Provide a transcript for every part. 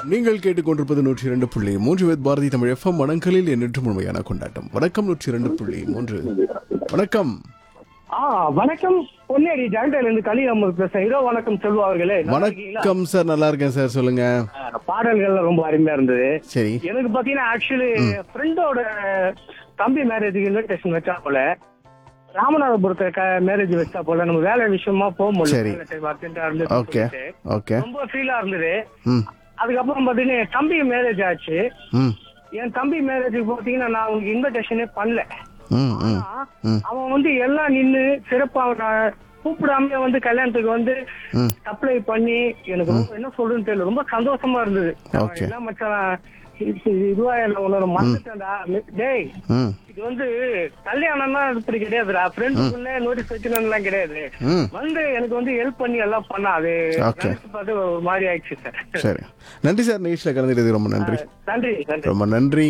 நீங்கள் கேட்டுக்கொண்டிருப்பது நூற்றி இரண்டு புள்ளி மூன்று வேத் பாரதி தமிழ் எஃப்எம் வடங்களில் எண்ணற்ற முழுமையான கொண்டாட்டம் வணக்கம் நூற்றி இரண்டு புள்ளி மூன்று வணக்கம் ஆ வணக்கம் பொன்னேரி ஜாயிண்ட்ல இருந்து கலி அம்மது பேசுறேன் இரோ வணக்கம் செல்வா அவர்களே நல்லா இருக்கீங்களா? வணக்கம் சார் நல்லா இருக்கேன் சார் சொல்லுங்க ஆ, பாடல்கள் ரொம்ப அருமையா இருந்தது சரி எனக்கு பாத்தீங்கன்னா ஆக்சுவலி ஃப்ரெண்டோட தம்பி மேரேஜுக்கு இன்விடேஷன் வச்சா போல ராமநாதபுரத்தை மேரேஜ் வச்சா போல நம்ம வேலை விஷயமா போக சரி. முடியல வேலை time urgent ஆ இருந்துச்சு ஓகே சொல்லிட்டு. ஓகே ரொம்ப ஃபீலா இருந்தது ம் அதுக்கப்புறம் பாத்தீங்கன்னா என் தம்பி மேரேஜ் ஆச்சு ம் என் தம்பி மேரேஜுக்கு பாத்தீங்கன்னா நான் அவனுக்கு இன்விடேஷனே பண்ணல ம் ம் ஆனா, ம். அவன் வந்து எல்லாம் நின்னு சிறப்பா அவனை கூப்பிடாம வந்து கல்யாணத்துக்கு வந்து ம். அப்ளை பண்ணி எனக்கு ரொம்ப என்ன சொல்றதுன்னு தெரியல ரொம்ப சந்தோஷமா இருந்தது Okay. என்ன மச்சான் இது- இதுவா என்ன உன்னோட மறந்துட்டேன்டா டேய் ம் இது வந்து கல்யாணம்னா இப்படி கிடையாதுடா ஃப்ரெண்டுக்குள்ள நோட்டீஸ் வச்சுக்கலாம் கிடையாது ம் வந்து எனக்கு வந்து ஹெல்ப் பண்ணி எல்லாம் பண்ணா அது Okay. நினைச்சு பார்த்து ஒரு மாதிரி ஆயிடுச்சு சார் சரி நன்றி சார் நிகழ்ச்சியில் கலந்துக்கிட்டது ரொம்ப நன்றி நன்றி நன்றி ரொம்ப நன்றி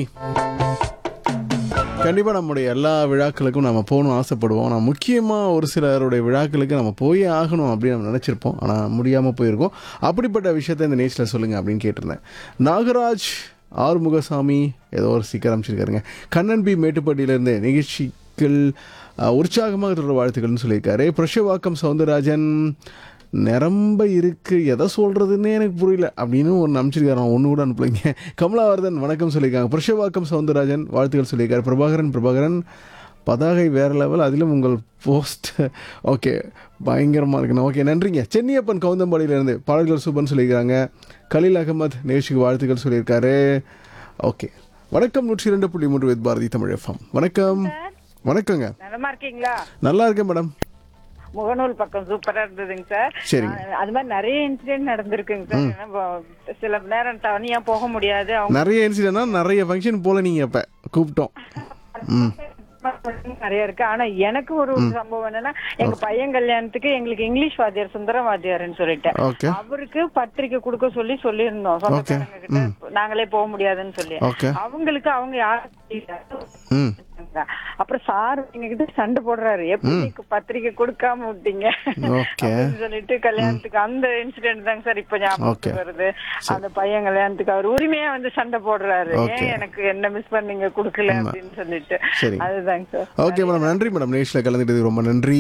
கண்டிப்பாக நம்முடைய எல்லா விழாக்களுக்கும் நம்ம போகணும் ஆசைப்படுவோம் ஆனால் முக்கியமாக ஒரு சிலருடைய விழாக்களுக்கு நம்ம போயே ஆகணும் அப்படின்னு நம்ம நினச்சிருப்போம் ஆனால் முடியாமல் போயிருக்கோம் அப்படிப்பட்ட விஷயத்த இந்த நேச்சில் சொல்லுங்கள் அப்படின்னு கேட்டிருந்தேன் நாகராஜ் ஆறுமுகசாமி ஏதோ ஒரு சீக்கிரம் அமைச்சிருக்காருங்க கண்ணன் பி மேட்டுப்பட்டியிலேருந்து நிகழ்ச்சிகள் அஹ், உற்சாகமாக தொடர் வாழ்த்துக்கள்னு சொல்லியிருக்காரு புரஷவாக்கம் சவுந்தரராஜன் நிரம்ப இருக்கு எதை சொல்றதுன்னே எனக்கு புரியல அப்படின்னு ஒன்று அனுப்பிச்சிருக்காரு நான் ஒன்று கூட அனுப்பலைங்க கமலாவர்தன் வணக்கம் சொல்லியிருக்காங்க புருஷவாக்கம் சவுந்தரராஜன் வாழ்த்துக்கள் சொல்லியிருக்காரு பிரபாகரன் பிரபாகரன் பதாகை வேற லெவல் அதிலும் உங்கள் போஸ்ட் ஓகே பயங்கரமாக இருக்குண்ணா ஓகே நன்றிங்க சென்னியப்பன் கவுந்தம்பாடியிலேருந்து பாடல்கள் சூப்பர்னு சொல்லியிருக்காங்க கலீல் அகமத் நிகழ்ச்சிக்கு வாழ்த்துக்கள் சொல்லியிருக்காரு ஓகே வணக்கம் நூற்றி இரண்டு புள்ளி மூன்று வித் பாரதி தமிழ் எஃப்எம் வணக்கம் வணக்கங்க நலமா இருக்கீங்களா நல்லா இருக்கேன் மேடம் முகநூல் பக்கம் சூப்பரா இருந்ததுங்க சார் சரிங்க. ஆ, அது மாதிரி நிறைய இன்சிடென்ட் நடந்திருக்குங்க சார் ஏன்னா, இப்போ சில நேரம் தனியா போக முடியாது அவங்க நிறைய இன்சிடென்ட்னா நிறைய ஃபங்க்ஷன் போல நீங்கள் இப்போ கூப்பிட்டோம் ம் நிறைய இருக்கு ஆனா எனக்கு ஒரு சம்பவம் என்னன்னா எங்க பையன் கல்யாணத்துக்கு எங்களுக்கு இங்கிலீஷ் வாத்தியார் சுந்தரம் வாத்தியார்னு சொல்லிட்டு ஓகே அவருக்கு பத்திரிக்கை கொடுக்க சொல்லி சொல்லியிருந்தோம் சொந்தக்காரங்க கிட்ட நாங்களே போக முடியாதுன்னு சொல்லி ஓகே அவங்களுக்கு அவங்க யாரும் தெரியல. ம் அப்புறம் சார் எங்ககிட்ட சண்டை போடுறாரு எப்படி நீங்க பத்திரிக்கை கொடுக்காம விட்டீங்க ஓகே அப்படின்னு சொல்லிட்டு கல்யாணத்துக்கு அந்த இன்சிடென்ட் தாங்க சார் இப்ப Okay. ஞாபகத்துக்கு வருது அந்த பையன் கல்யாணத்துக்கு அவர் உரிமையா வந்து சண்டை போடுறாரு Okay. ஏன் எனக்கு என்ன மிஸ் பண்ணீங்க குடுக்கல அப்படின்னு சொல்லிட்டு சரி. அதுதாங்க சார் ஓகே மேடம் நன்றி மேடம் நிகழ்ச்சியில் கலந்துக்கிட்டது ரொம்ப நன்றி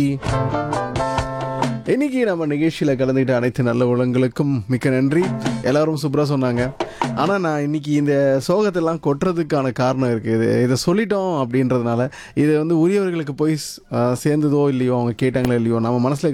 இன்னைக்கு நம்ம நிகழ்ச்சியில் கலந்துக்கிட்ட அனைத்து நல்ல உலகங்களுக்கும் மிக்க நன்றி எல்லாரும் சூப்பராக சொன்னாங்க ஆனால் நான் இன்னைக்கு இந்த சோகத்தெல்லாம் கொட்டுறதுக்கான காரணம் இருக்குது இது இதை சொல்லிட்டோம் அப்படின்றதுனால இது வந்து உரியவர்களுக்கு போய் ஸ்- ஆ, சேர்ந்ததோ இல்லையோ அவங்க கேட்டாங்களோ இல்லையோ நம்ம மனசில்